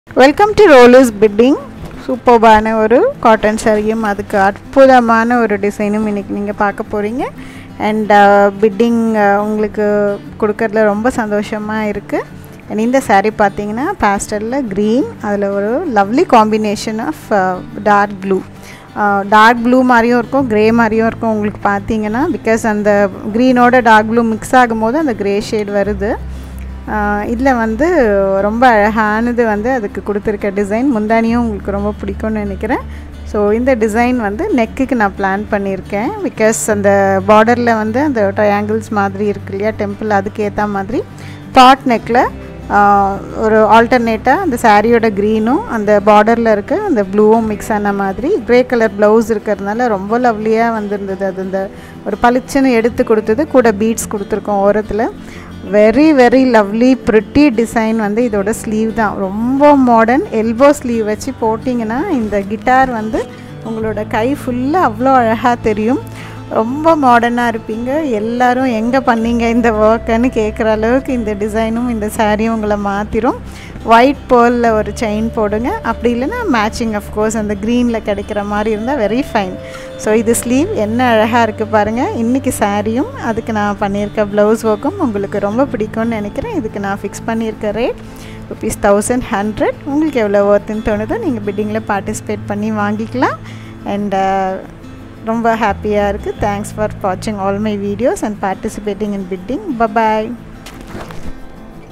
welcome to rollers fitting சூப்பர்பான ஒரு cotton சரியும் அதுக்கு அற்புதமான ஒரு டிசைனும் இன்றைக்கி நீங்கள் பார்க்க போகிறீங்க அண்ட் பிட்டிங் உங்களுக்கு கொடுக்கறதுல ரொம்ப சந்தோஷமாக இருக்குது அண்ட் இந்த saree பார்த்தீங்கன்னா பேஸ்டலில் க்ரீன் அதில் ஒரு lovely combination of dark blue dark blue மாதிரியும் இருக்கும் க்ரே மாதிரியும் இருக்கும் உங்களுக்கு பார்த்தீங்கன்னா பிகாஸ் அந்த க்ரீனோட டார்க் ப்ளூ மிக்ஸ் ஆகும்போது அந்த க்ரே ஷேட் வருது இதில் வந்து ரொம்ப அழகானது வந்து அதுக்கு கொடுத்துருக்க டிசைன் முந்தானியும் உங்களுக்கு ரொம்ப பிடிக்கும்னு நினைக்கிறேன் ஸோ இந்த டிசைன் வந்து நெக்குக்கு நான் பிளான் பண்ணியிருக்கேன் பிகாஸ் அந்த பார்டரில் வந்து அந்த ட்ரையாங்கிள்ஸ் மாதிரி இருக்கு இல்லையா டெம்பிள் அதுக்கு ஏற்ற மாதிரி பாட் நெக்கில் ஒரு ஆல்டர்னேட்டாக அந்த சாரியோட க்ரீனும் அந்த பார்டரில் இருக்க அந்த ப்ளூவும் மிக்ஸ் ஆன மாதிரி க்ரே கலர் ப்ளவுஸ் இருக்கிறதுனால ரொம்ப லவ்லியாக வந்திருந்தது அது இந்த ஒரு பளிச்சுன்னு எடுத்து கொடுத்தது கூட பீட்ஸ் கொடுத்துருக்கோம் ஓரத்தில் very very lovely pretty design வந்து இதோட ஸ்லீவ் தான் ரொம்ப மாடர்ன் எல்போ ஸ்லீவ் வச்சு போட்டிங்கன்னா இந்த கிட்டார் வந்து உங்களோட கை ஃபுல்லாக அவ்வளோ அழகாக தெரியும் ரொம்ப மாடர்னாக இருப்பீங்க எல்லோரும் எங்கே பண்ணீங்க இந்த ஒர்க்குன்னு கேட்குற அளவுக்கு இந்த டிசைனும் இந்த சாரியும் உங்களை மாற்றிடும் ஒயிட் பேர்லில் ஒரு செயின் போடுங்க அப்படி இல்லைன்னா மேட்சிங் அஃப்கோர்ஸ் அந்த க்ரீனில் கிடைக்கிற மாதிரி இருந்தால் வெரி ஃபைன் ஸோ இது ஸ்லீவ் என்ன அழகாக இருக்குது பாருங்கள் இன்றைக்கி சாரியும் அதுக்கு நான் பண்ணியிருக்க ப்ளவுஸ் ஒர்க்கும் உங்களுக்கு ரொம்ப பிடிக்கும்னு நினைக்கிறேன் இதுக்கு நான் ஃபிக்ஸ் பண்ணியிருக்க ரேட் ருபீஸ் தௌசண்ட் ஹண்ட்ரட் உங்களுக்கு எவ்வளோ ஒர்த்துன்னு தோணுதோ நீங்கள் பிட்டிங்கில் பார்ட்டிசிபேட் பண்ணி வாங்கிக்கலாம் அண்ட் ரொம்ப ஹாப்பியாக இருக்குது தேங்க்ஸ் ஃபார் வாட்சிங் all my videos and participating in fitting bye bye